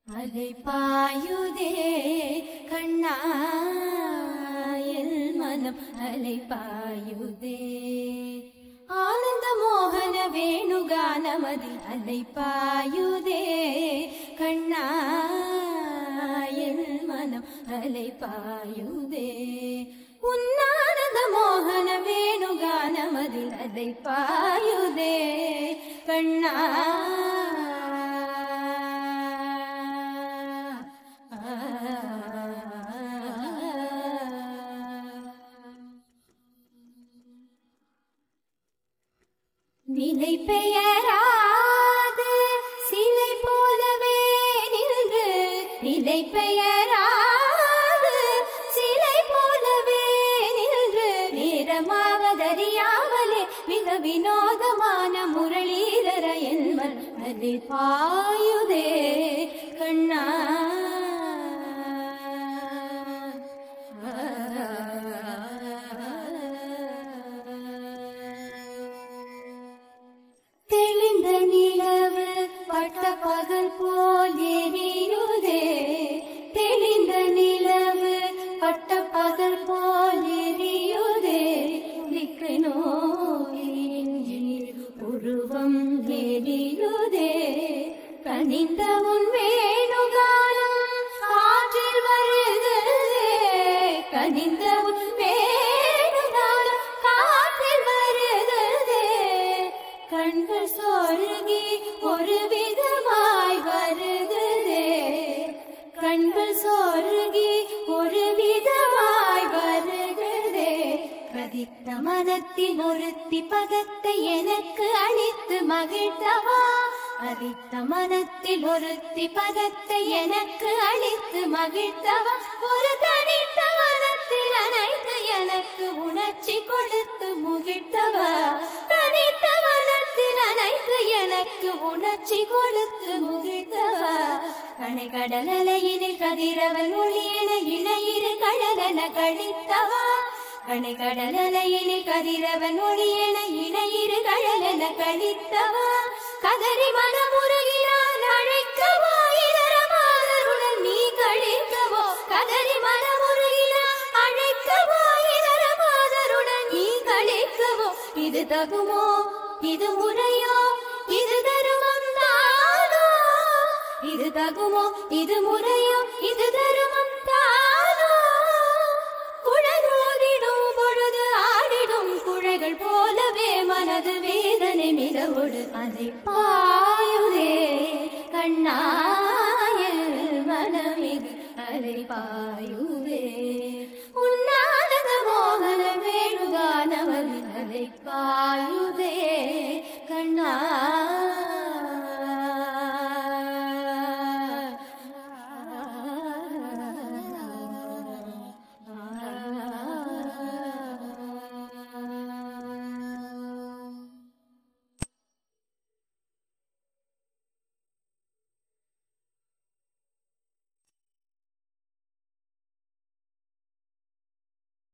அலை பாயுதே கண்ணா என் மனம் அலை பாயுதே ஆனந்த மோகன வேணுகானமதில் அலை பாயுதே கண்ணா என் மனம் அலை பாயுதே உன்னானந்த மோகன வேணுகானமதில் அலை பாயுதே கண்ணா நிலை பெயராது சிலை போலவே நின்று நிலை பெயராது சிலை போலவே நின்று நேரமாவதறியாமலே மிக வினோதமான முரளீதர என்பன் அதில் பாயுதே கண்ணா தெளிந்த நிலவு பட்ட பகல் போல் எரியுதே தெளிந்த நிலவு பட்ட பகல் போல் எரியுதே திக்கு நோயின் உருவம் எரியுதே கனிந்த உன் வேணுகாலம் காற்றில் வருகிறதே கனிந்த உன் வேணுகாலம் காற்றில் வருகிறதே கண்கள் சொருகி ஒரு விதமாய் வருகிறதே கண்கள் சொருகி ஒரு விதமாய் வருகிறதே கதித்த மனத்தின் ஒருத்தி பதத்தை எனக்கு அளித்து மகிழ்த்தவா அதித்த மனத்தில் ஒருத்தி பதத்தை எனக்கு அளித்து மகிழ்த்தவா ஒரு தனித்த மனத்தில் அனைத்து எனக்கு உணர்ச்சி கொடுத்து முகிழ்த்தவா தனித்த மனத்தில் அனைத்து எனக்கு உணர்ச்சி கொடுத்து முகிழ்த்தவா கணை கடல் அலையினில் கதிரவன் ஒளியென இணையிரு கடலென கழித்தவா கணை கடல் அலையினில் கதிரவன் ஒளியென இணையிரு கடலென கழித்தவா கதறி மனமுருகினான் அழைக்கவோ இதரமாதருடன் நீ கழிக்கவோ கதறி மனமுருகினான் அழைக்கவோ இதரமாதருடன் நீ கழிக்கவோ இது தகுமோ இது முறையோ இது தருமம் தானோ இது தகுமோ இது முறையோ இது தருமம் தானோ குழலோடிடும் பொழுது ஆடிடும் குழைகள் போலவே மனது வேதனை மிதவோடு அதை பா